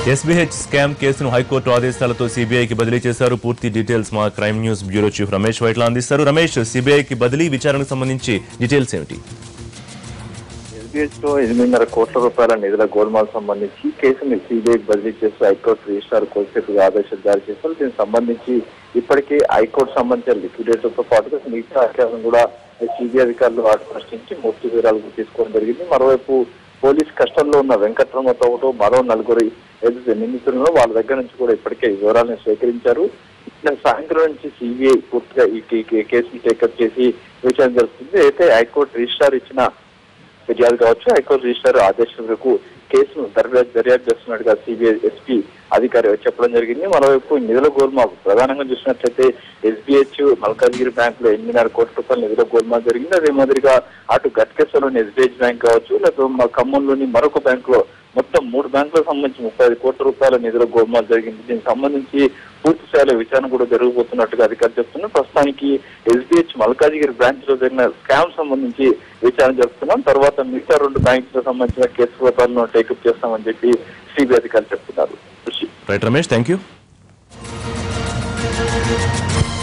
SBH scam కేసును high court ఆదేశాలతో సిబిఐకి బదిలీ చేశారు పూర్తి డీటెయిల్స్ మా crime news bureau chief Ramesh Vaitla అందిస్తారు రమేష్ సిబిఐకి బదిలీ విచారణకు సంబంధించి డీటెయిల్స్ ఏమిటి ఎస్బీఎస్ లో ఎనిమిదిన్నర కోట్ల రూపాయల నిధుల గోల్మాల్ సంబంధించి కేసుని సిబిఐకి బదిలీ చేస్తూ హైకోర్టు రిజిస్ట్రార్ కోర్టు ఆదేశాలు జారీ చేశారు దీనికి సంబంధించి ఇప్పటికే హైకోర్టు సంబంధించిన లిక్విడేటర్ తో పాటుగా మిగతా అధికారులను కూడా సిబిఐ అధికారులు వాటి ప్రశ్నించి పూర్తి వివరాలు తీసుకోవడం జరిగింది మరోవైపు పోలీస్ కస్టడీలో ఉన్న వెంకట్రమతో పాటు మరో నలుగురు ఏదైతే నిందితులను వాళ్ళ దగ్గర నుంచి కూడా ఇప్పటికే ఈ వివరాలను స్వీకరించారు నిన్న సాయంత్రం నుంచి సిబిఐ పూర్తిగా ఈ కే- కే- కేసుని టేకప్ చేసి విచారణ జరుపుతుంది అయితే హైకోర్టు రిజిస్ట్రార్ ఇచ్చిన ఫిర్యాదు కావచ్చు హైకోర్టు రిజిస్టర్ ఆదేశం మేరకు కేసును దర్యాప్తు దర్యాప్తు చేస్తున్నట్టుగా సిబిఐ ఎస్పీ అధికారి చెప్పడం జరిగింది మరోవైపు నిధుల గోల్మాల్ ప్రధానంగా చూసినట్లయితే ఎస్బీహెచ్ మల్కాజ్గిరి బ్యాంక్ లో ఎనిమిదిన్నర కోట్ల రూపాయల నిధుల గోల్మాల్ జరిగింది అదే మాదిరిగా అటు గట్కేశ్వరంలోని ఎస్బీహెచ్ బ్యాంక్ కావచ్చు లేదా మా ఖమ్మంలోని మరొక బ్యాంక్ లో మొత్తం మూడు బ్యాంకులకు సంబంధించి ముప్పై ఐదు కోట్ల రూపాయల నిధుల గోల్మాల్ జరిగింది దీనికి సంబంధించి పూర్తి స్థాయిలో విచారణ కూడా జరగబోతున్నట్టుగా అధికారులు చెప్తున్నారు ప్రస్తుతానికి ఎస్బీహెచ్ మల్కాజిగిరి బ్రాంచ్ లో జరిగిన స్కామ్ సంబంధించి విచారణ జరుపుతున్నాం తర్వాత మిగతా రెండు బ్యాంకులకు సంబంధించిన కేసు రూపాయలను టేకప్ చేస్తామని చెప్పి సిబిఐ అధికారులు చెప్తున్నారు రైట్ రమేష్ థ్యాంక్ యూ